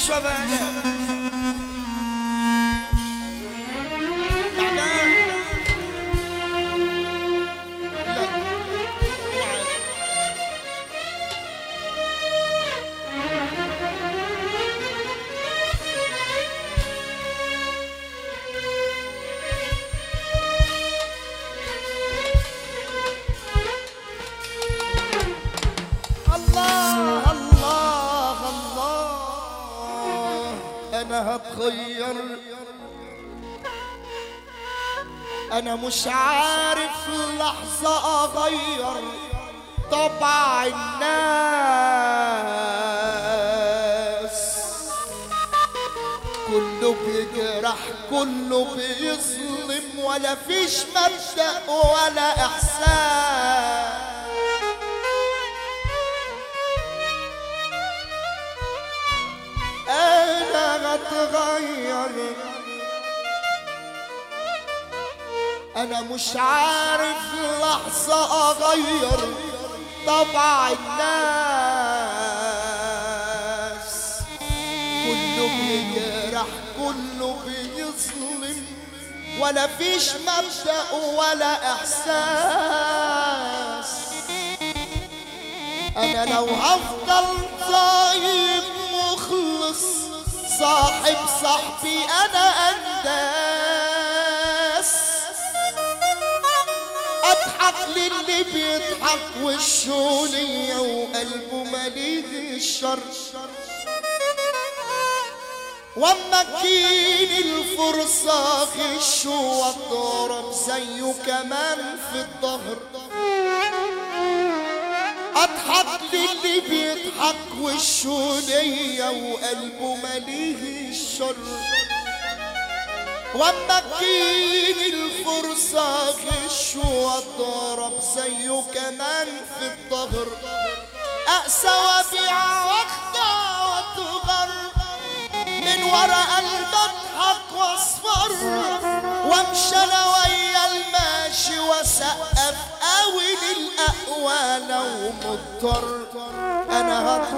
شو باشا تعبان. لا. اوعى. الله الله الله انا هتغير انا مش عارف لحظة اغير طبع الناس كله بيجرح كله بيظلم ولا فيش مبدأ ولا احساس انا هتغير انا مش عارف لحظة اغير طبع الناس كله بيجرح كله بيظلم ولا فيش مبدأ ولا احساس انا لو هفضل طيب مخلص صاحب صاحبي انا انداس اضحك للي بيضحك وشه ليا وقلبه مليء الشر واما تجيني الفرصة غش واضرب زيه كمان في الظهر اضحك للي بيضحك وشه ليا وقلبه مليه الشر واما تجيني الفرصة غش واضرب زيه كمان في الظهر اقسى وابيع واخدع واتغر من ورا قلب اضحك واصفر وامشي انا ويا الماشي واسقف قوي للاقوى لو مضطر انا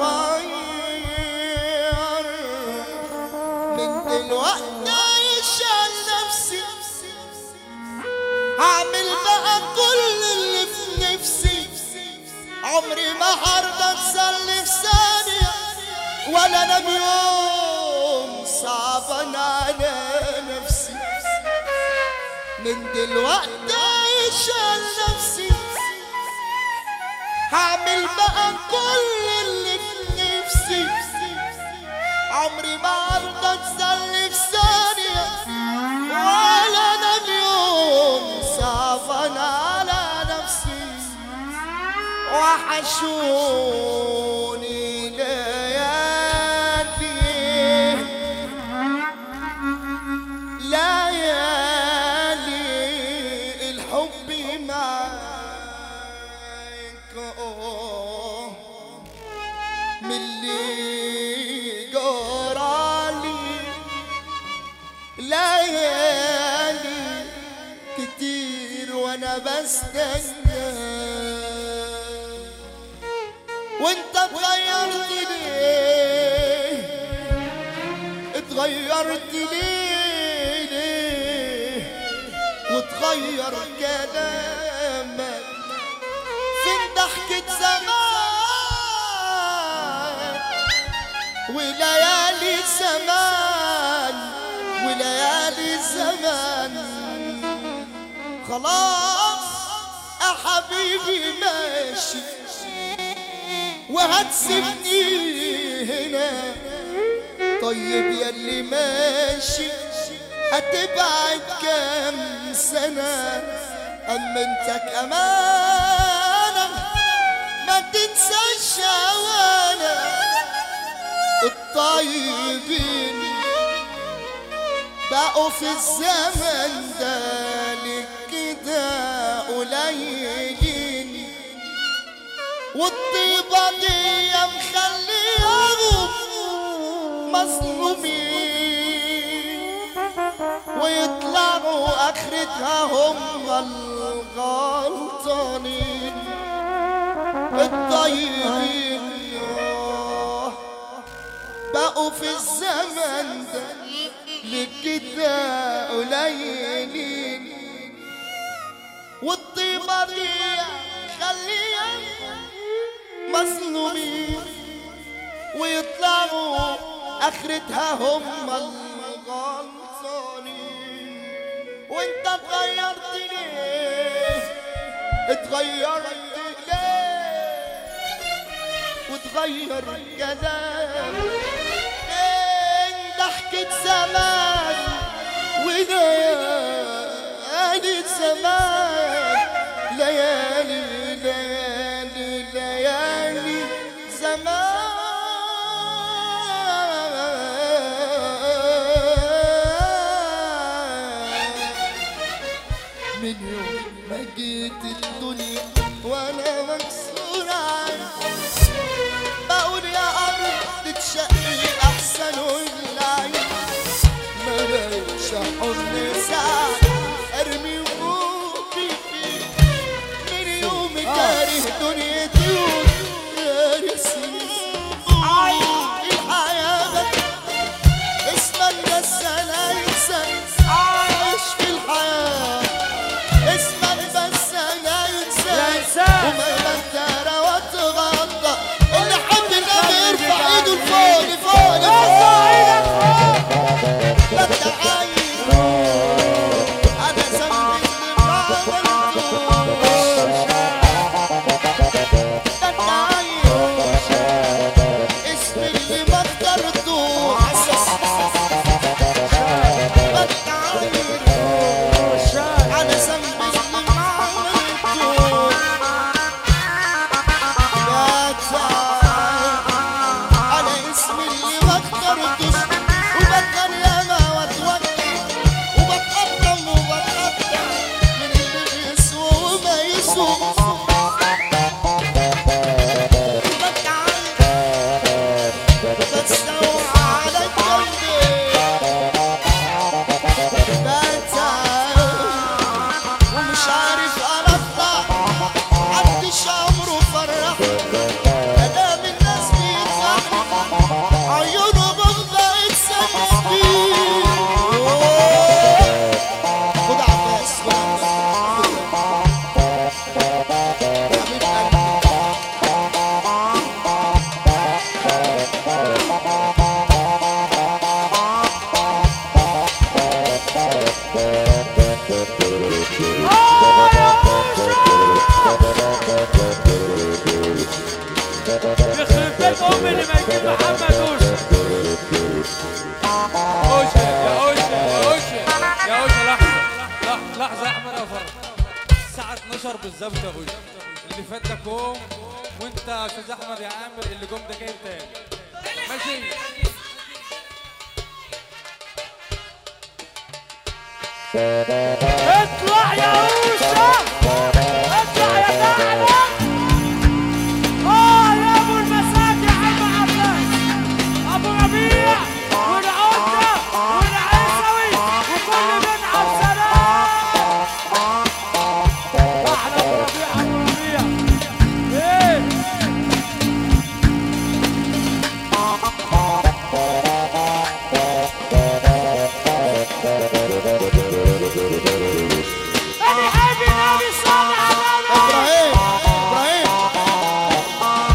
هتغير من دلوقتي عايشة نفسي هعمل بقى كل اللي في نفسي عمري ما هرضى اتسلي في ثانية ولا انا بيوم صعبان على نفسي من دلوقتي عايشة نفسي هعمل بقى كل اللي في نفسي عمري ما ارضى اتسلي في ثانية ولا انا بيوم صعبان على نفسي وحشوني ليالي ليالي الحب معاك آه، من اللي جرالي ليالي كتير وانا بستنى وانت اتغيرت ليه اتغيرت ليه ليه وتغير كلامك فين ضحكة زمان وليالي زمان وليالي زمان خلاص يا حبيبي ماشي وهتسيبني هنا طيب ياللي ماشي هتبعد كام سنة أمنتك أمانة ما تنساش هوانا الطيبين بقوا في الزمن ده لك كده قليلين والطيبة دي مخليهم مظلومين ويطلعوا اخرتها هم الغلطانين الطيبين بقوا في الزمن ده لكده قليلين والطيبة دي خليها مظلومين ويطلعوا اخرتها هم الغلطانين وانت اتغيرت ليه اتغيرت ليه وتغير الكلام ايه ضحكة زمان وليالي زمان ليالي ليالي ليالي زمان من يوم ما جيت الدنيا وانا مكسور عني بقول يا ارض تشقي احسن والعين ما بقتش حضن ساعة ارمي وفوقي فيه من يوم كاره دنيتي وكاره سنين الحياة بقت اسمع بس انا ينسى عايش في الحياة اسمع بس انا ينسى ينسى. وما يبدر واتغطى اللي حب النبي يرفع ايده لفوق لفوق لفوق بدي عايز انا ذنبي اللي ما عملتوش بدي عايز اسمي اللي ما اخترتوش بدي عايز على ذنبي اللي ما عملتوش يا تعال على اسمي اللي ما اخترتوش وبقدر ياما واتوكل وبتقدم وبتقدم من اللي بيسوى وما يسوى بتعال بتسوى على قلبي بتعال ومش عارف انا اطلع محدش عمره فرح كلام الناس بيفرح عيونه بغضة اتسمسكين خد عباس خد عباس حبيب قلبي يخرب بيت امي اللي ما يجيب محمد اوشه اوشه يا اوشه يا اوشه يا اوشه لحظه لحظه لحظه يا احمد يا فرج الساعه 12 بالظبط يا اوشه اللي فات ده كوم وانت يا استاذ احمد يا عامر اللي جم ده جاي تاني ماشي اطلع يا اوشه اطلع يا ثعلب اه يا ابو المساك يا عم عباس ابو ربيع والعده والعيسوي وكل بن عبد السلام احلى ابو ربيع ابو ربيع ايه انا حبي النبي صلى على النبي ابراهيم ابراهيم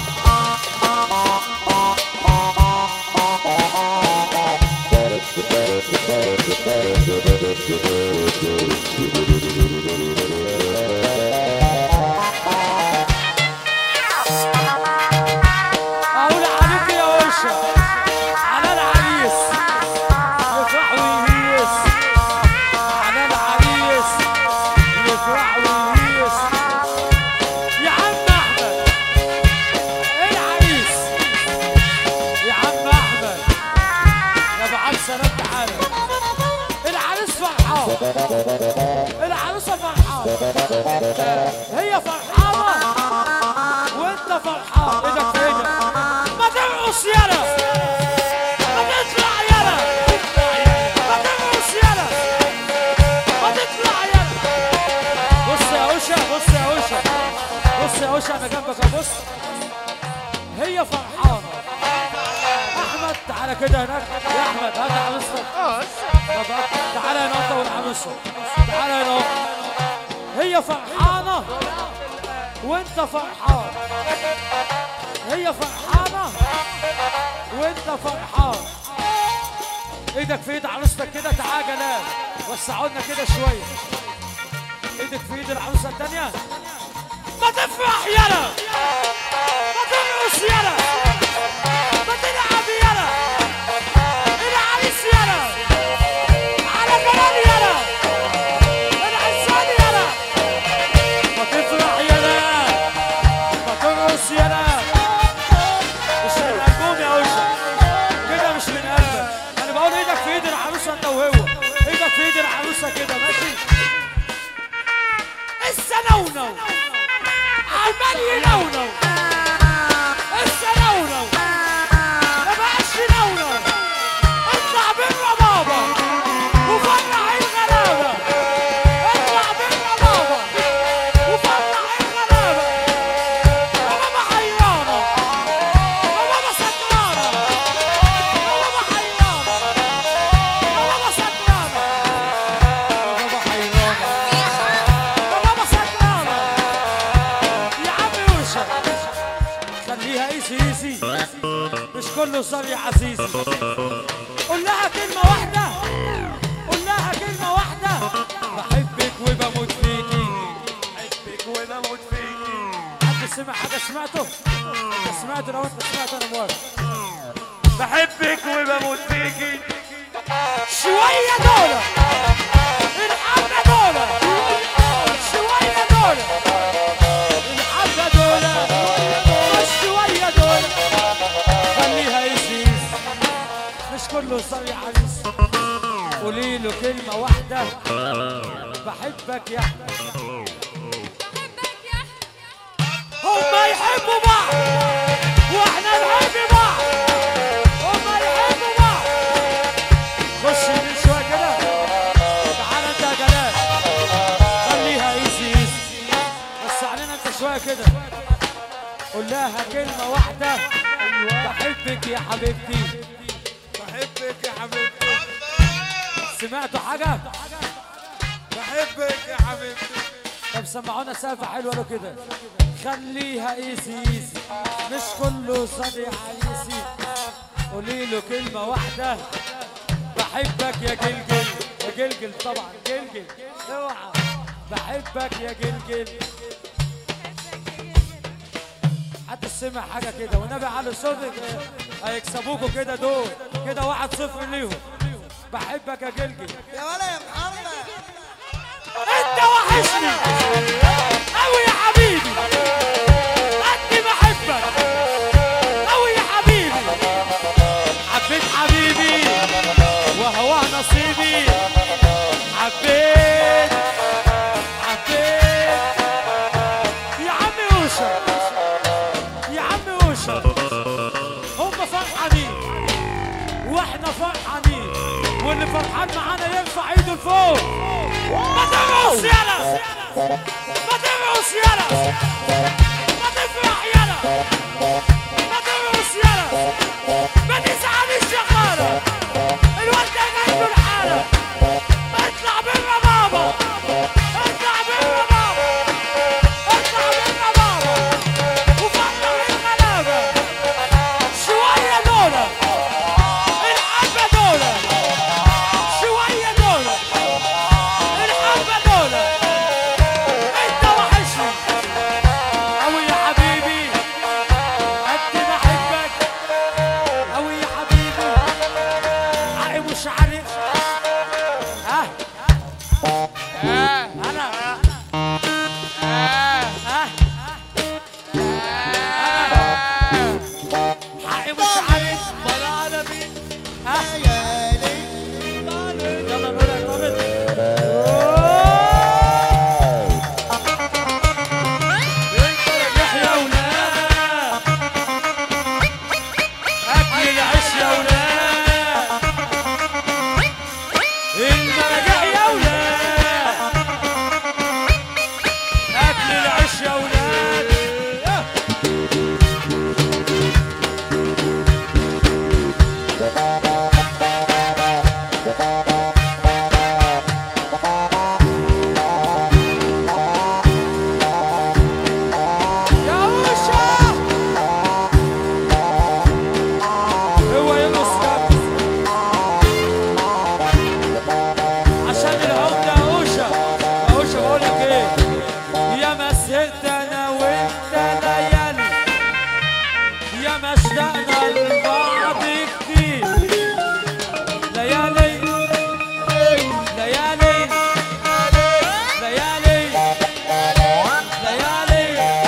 اقول عليك يا وشه على العريس يفرح ويهيس على العريس يفرح ويهيس يا عم احمد العريس يا عم احمد يا ابو عبد السلام تعالى العريس فرحان العروسه فرحان هي فرحانه وانت فرحان ايدك في ايدك ما ترقص يلا ما تطلع يلا ما ترقص يلا ما تطلع يلا بص يا اوشا بص يا اوشا بص يا اوشا انا جنبك أهو، بص هي فرحانه احمد تعالى تعالى كده هناك يا احمد هات عروستك طب هات. تعالى هنا انت والعروسه تعالى هنا اهو. هي فرحانه وانت فرحان هي فرحانه وانت فرحان ايدك في ايد عروستك كده تعالى جلال وسعوا لنا كده شويه ايدك في ايد العروسه الثانيه ما تفرح يلا ما ترقص يلا ما تلعب يلا العريس يلا على جلال يلا العزال يلا ما تفرح يلا ما ترقص يلا مش من قلبهم يا وشة كده مش من قلبك انا بقول ايدك في ايد العروسه انت وهو ايدك في ايد العروسه كده ماشي السنونو عمال ينونو السنونو ما بقاش ينونو اطلع بره بابا وفرح الغلابه اطلع بره بابا وفرح الغلابه وماما حيرانه وماما سكرانه وماما حيرانه وماما سكرانه وماما حيرانه وماما سكرانه يا عم يوسف خليها ايزي ايزي مش كله صار يا عزيزي قول لها كلمة واحدة قول لها كلمة واحدة بحبك وبموت فيكي بحبك وبموت فيكي حد سمع حاجة سمعته؟ انت سمعته لو انت سمعت انا موافق بحبك وبموت فيكي شوية دولة الحبة دولة شوية دولة الحبة دولة شوية دولة خليها يزيز مش كله صار يا عريس قولي له كلمة واحدة بحبك يا أحمد هما يحبوا بعض واحنا نحب بعض هما يحبوا بعض خش من شوية كده تعال انت يا جلال خليها ايزي ايزي بس علينا انت شوية كده قول لها كلمة واحدة بحبك يا حبيبتي بحبك يا حبيبتي سمعتوا حاجة؟ بحبك يا حبيبتي طب سمعونا سقفة حلوة له كده خليها ايزي ايزي مش كله صديق عيسي قولي له كلمة واحدة بحبك يا جلجل يا جلجل طبعا جلجل اوعى بحبك يا جلجل حد سمع حاجة كده والنبي على صوتك هيكسبوكوا كده دول كده واحد صفر ليهم بحبك يا جلجل يا ولا يا محمد انت وحشني قوي يا حبيبي قد بحبك قوي يا حبيبي حبيت حبيبي وهو نصيبي حبيت حبيت يا عم يوسف يا عم يوسف هم فرحانين واحنا فرحانين واللي فرحان معانا يرفع ايده لفوق ما ترقص يلا ما ترقص يلا ما تفرح يلا ما ترقص يلا ما تزعلش يا خالة الواد ده جاي له الحالة اطلع بره بابا اطلع بره بابا اطلع بره بابا وفرح الغلابة شوية دولة الحبة دولة شوية دولة الحبة دولة انت وحشني قوي يا حبيبي يا ما اشتقنا لبعض كتير ليالي ليالي ليالي ليالي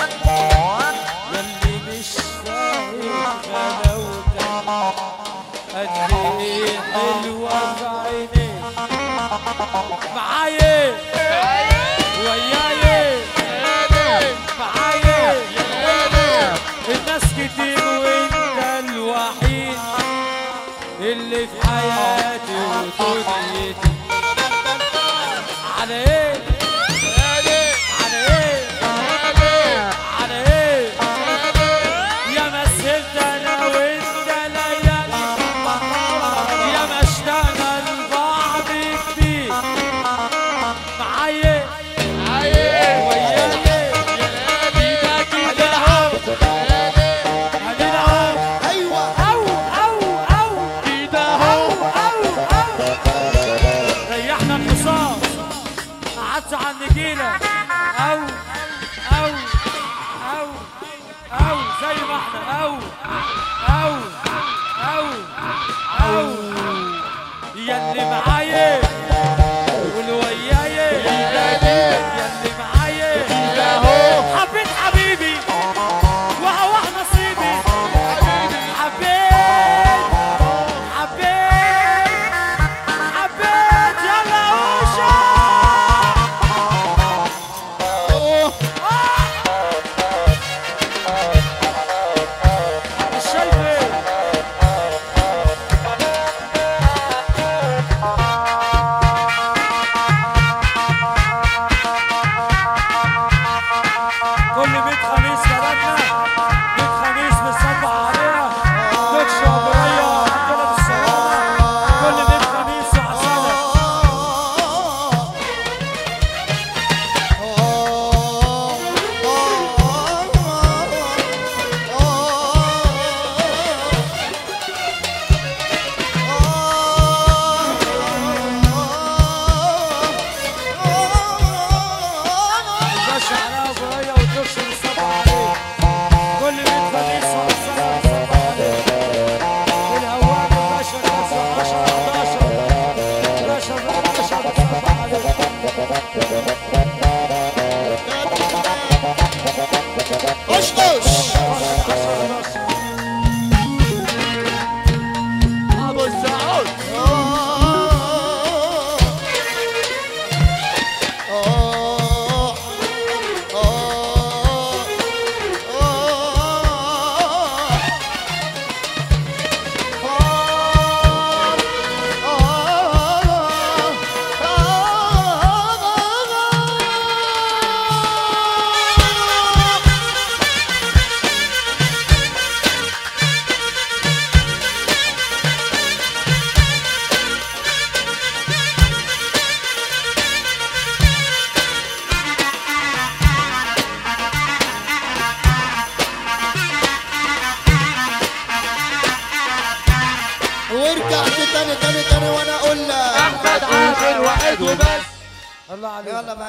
يلي مش فاهم غلاوتك قد ايه حلوة في عينيك معايا وياي معايا الناس كتير وانت الوحيد اللي في حياتي ودنيتي على ايه على ايه على ايه يا ما سهرت انا وانت ليالي يا ما اشتقنا لبعض كتير معايا وياي ايدك ايدك ادينا اهو ايوه او او او او او او ريحنا الحصان قعدت على النجيله او او او او زي ما احنا او او او او يلي معايا واللي ويايا يلي معايا حبيت حبيبي وهواه نصيبي حبيت حبيت حبيت يلا وشا مش شايفه كل بيت خميس كلامنا بيت خميس بنصبح عليها تكشف بريا عندنا بالصوانة كل بيت خميس وحسنة الباشا عليها بريا وتكشف بنصبح عليه كل بيت خميس وحسنة بنصبح عليه الهوام الباشا الخمسة عشرة 11 باشا باشا بنصبح عليه قشقش ابو السعود ورجعت تاني تاني تاني وانا اقول لك احمد عامر واحد وبس الله عليك يلا بقى